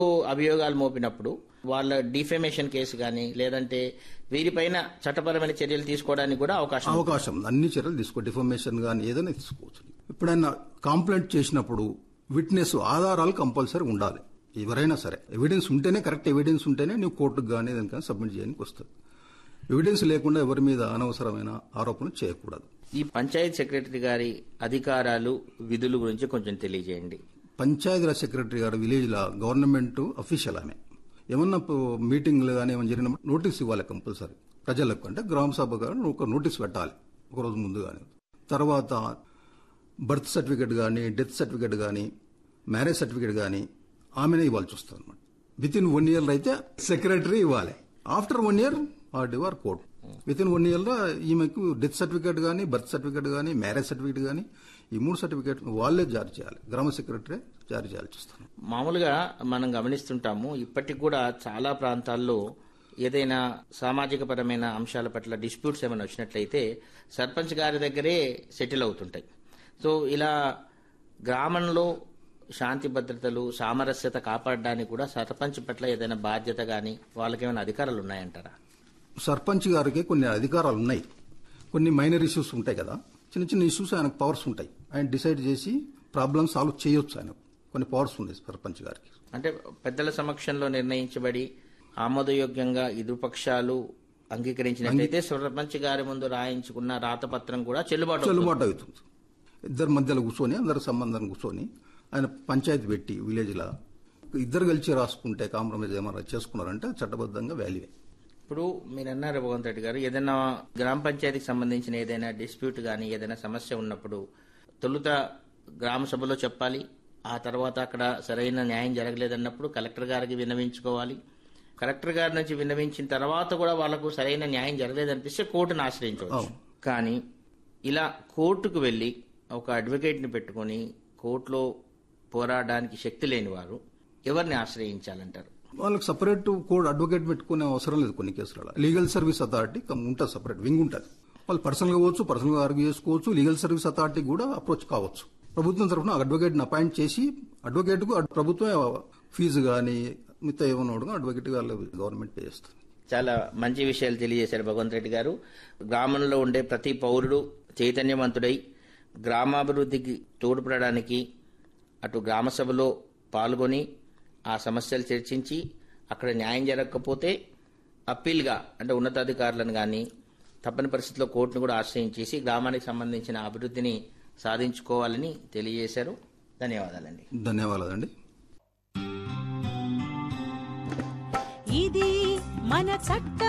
అభియోగాలు మోపినప్పుడు వాళ్ళ defamation case కానీ లేదంటే వీరిపైన చట్టపరమైన చర్యలు తీసుకోవడానికి కూడా అవకాశం ఉంది. అవకాశం ఉంది. అన్ని చర్యలు తీసుకో డిఫర్మేషన్ కానీ ఏదైనా తీసుకోవచ్చు ఎప్పుడైనా కంప్లైంట్ చేసినప్పుడు విట్నెస్ ఆధారాలు కంపల్సరీ ఉండాలి ఎవరైనా సరే ఎవిడెన్స్ ఉంటేనే కరెక్ట్ ఎవిడెన్స్ ఉంటేనే నువ్వు కోర్టుకు కానీ దానికైనా సబ్మిట్ చేయడానికి వస్తుంది ఎవిడెన్స్ లేకుండా ఎవరి మీద అనవసరమైన ఆరోపణలు చేయకూడదు ఈ పంచాయత్ సెక్రటరీ గారి అధికారాలు విధులు గురించి కొంచెం తెలియజేయండి పంచాయతీరాజ్ సెక్రటరీ గారు విలేజ్ లా గవర్నమెంట్ అఫీషియల్ ఆమె ఏమన్నా ప- మీటింగ్లు కానీ ఏమైనా జరిగినప్పుడు నోటీస్ ఇవ్వాలి కంపల్సరీ ప్రజలకు అంటే గ్రామ సభ కానీ ఒక నోటీస్ పెట్టాలి ఒక రోజు ముందు కానీ తర్వాత బర్త్ సర్టిఫికేట్ కానీ డెత్ సర్టిఫికేట్ కానీ మ్యారేజ్ సర్టిఫికేట్ కానీ ఆమెనే ఇవ్వాల్సి వస్తుంది అనమాట విత్ ఇన్ వన్ ఇయర్ అయితే సెక్రటరీ ఇవ్వాలి after one year RDO or court within one year లో ఈమెకు డెత్ సర్టిఫికేట్ కానీ బర్త్ సర్టిఫికేట్ కానీ మ్యారేజ్ సర్టిఫికేట్ కానీ ఈ మూడు సర్టిఫికేట్ వాళ్ళే జారీ చేయాలి గ్రామ సెక్రటరీ జారీ చేయాల్సి వస్తుంది మామూలుగా మనం గమనిస్తుంటాము ఇప్పటికి కూడా చాలా ప్రాంతాల్లో ఏదైనా సామాజిక పరమైన అంశాల పట్ల డిస్ప్యూట్స్ ఏమైనా వచ్చినట్లయితే సర్పంచ్ గారి దగ్గరే సెటిల్ అవుతుంటాయి సో ఇలా గ్రామంలో శాంతి భద్రతలు సామరస్యత కాపాడడానికి కూడా సర్పంచ్ పట్ల ఏదైనా బాధ్యత కానీ వాళ్ళకి ఏమైనా అధికారాలు ఉన్నాయంటారా సర్పంచ్ గారికి కొన్ని అధికారాలు ఉన్నాయి కొన్ని మైనర్ ఇష్యూస్ ఉంటాయి కదా చిన్న చిన్న ఇష్యూస్ ఆయనకు పవర్స్ ఉంటాయి ఆయన డిసైడ్ చేసి ప్రాబ్లమ్ సాల్వ్ చేయొచ్చు ఆయన కొన్ని పవర్స్ ఉన్నాయి సర్పంచ్ గారికి అంటే పెద్దల సమక్షంలో నిర్ణయించబడి ఆమోదయోగ్యంగా ఇరుపక్షాలు అంగీకరించినట్లయితే సర్పంచ్ గారి ముందు రాయించుకున్న రాతపత్రం కూడా చెల్లుబాటు అవుతుంది. చెల్లుబాటు అవుతుంది ఇద్దరు మధ్యలో కూర్చొని అందరి సంబంధం కూర్చొని ఆయన పంచాయతీ పెట్టి విలేజ్లో ఇద్దరు కలిసి రాసుకుంటే కాంప్రమైజ్ ఏమైనా చేసుకున్నారంటే చట్టబద్ధంగా వాల్యూ ఇప్పుడు మీరు అన్నారు భగవంత్ రెడ్డి గారు ఏదైనా గ్రామ పంచాయతీకి సంబంధించిన ఏదైనా డిస్ప్యూట్ కానీ ఏదైనా సమస్య ఉన్నప్పుడు తొలుత గ్రామ సభలో చెప్పాలి ఆ తర్వాత అక్కడ సరైన న్యాయం జరగలేదన్నప్పుడు కలెక్టర్ గారికి విన్నవించుకోవాలి కలెక్టర్ గారి నుంచి విన్నవించిన తర్వాత కూడా వాళ్ళకు సరైన న్యాయం జరగలేదనిపిస్తే కోర్టును ఆశ్రయించవచ్చు కానీ ఇలా కోర్టుకు వెళ్ళి ఒక అడ్వకేట్ని పెట్టుకొని కోర్టులో పోరాడడానికి శక్తి లేని వారు ఎవరిని ఆశ్రయించాలంటారు వాళ్ళకి సపరేట్ కోడ్ అడ్వకేట్ పెట్టుకునే అవసరం లేదు కొన్ని కేసులలో లీగల్ సర్వీస్ అథారిటీ కం- ఉంటుంది సపరేట్ వింగ్ ఉంటుంది వాళ్ళు పర్సనల్ గా పోవచ్చు పర్సనల్ గా ఆర్గ్యూ చేసుకోవచ్చు లీగల్ సర్వీస్ అథారిటీ కూడా అప్రోచ్ కావచ్చు ప్రభుత్వం తరఫున అడ్వకేట్ ని అపాయింట్ చేసి అడ్వకేట్ కు ప్రభుత్వం ఫీజు కానీ మిగతా ఏమైనా కూడా అడ్వకేట్ గవర్నమెంట్ పే చేస్తుంది చాలా మంచి విషయాలు తెలియజేశారు భగవంత్ రెడ్డి గారు గ్రామంలో ఉండే ప్రతి పౌరుడు చైతన్యవంతుడై గ్రామాభివృద్ధికి తోడ్పడడానికి అటు గ్రామ సభలో పాల్గొని ఆ సమస్యలు చర్చించి అక్కడ న్యాయం జరగకపోతే అప్పీల్గా అంటే ఉన్నతాధికారులను కానీ తప్పని పరిస్థితిలో కోర్టును కూడా ఆశ్రయించేసి గ్రామానికి సంబంధించిన అభివృద్ధిని సాధించుకోవాలని తెలియజేశారు ధన్యవాదాలండి ధన్యవాదాలండి ఇది మన చట్ట